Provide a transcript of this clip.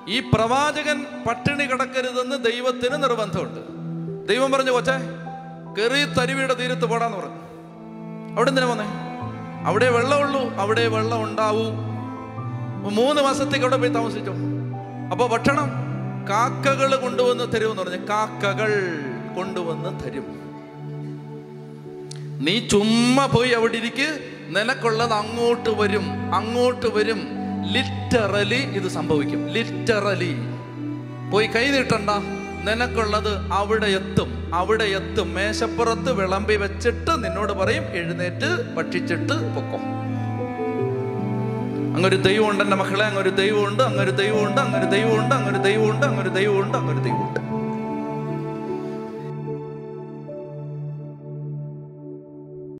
ഈ പ്രവാചകൻ പട്ടിണി കിടക്കരുതെന്ന് ദൈവത്തിന് നിർബന്ധമുണ്ട് ദൈവം പറഞ്ഞു കൊച്ചേ കെറി തരുവിയുടെ തീരത്ത് പോടാന്ന് പറഞ്ഞു അവിടെ എന്തിനാ വന്നേ അവിടെ വെള്ളമുള്ളൂ അവിടെ വെള്ളം ഉണ്ടാവൂ അപ്പൊ മൂന്ന് മാസത്തേക്ക് അവിടെ പോയി താമസിച്ചു അപ്പൊ ഭക്ഷണം കാക്കകൾ കൊണ്ടുവന്ന് തരുമെന്ന് പറഞ്ഞു കാക്കകൾ കൊണ്ടുവന്ന് തരും നീ ചുമ്മാ പോയി അവിടെ ഇരിക്ക് നിനക്കുള്ളത് അങ്ങോട്ട് വരും അങ്ങോട്ട് വരും ലിറ്ററലി ഇത് സംഭവിക്കും ലിറ്ററലി പോയി കൈ നീട്ടണ്ട നിനക്കുള്ളത് അവിടെ എത്തും അവിടെ എത്തും മേശപ്പുറത്ത് വിളമ്പി വെച്ചിട്ട് നിന്നോട് പറയും എഴുന്നേറ്റ് ഭക്ഷിച്ചിട്ട് പൊക്കോ അങ്ങൊരു ദൈവമുണ്ട് എൻ്റെ മക്കളെ അങ്ങൊരു ദൈവമുണ്ട് അങ്ങൊരു ദൈവമുണ്ട് അങ്ങൊരു ദൈവമുണ്ട് അങ്ങൊരു ദൈവമുണ്ട് അങ്ങൊരു ദൈവമുണ്ട് അങ്ങൊരു ദൈവമുണ്ട്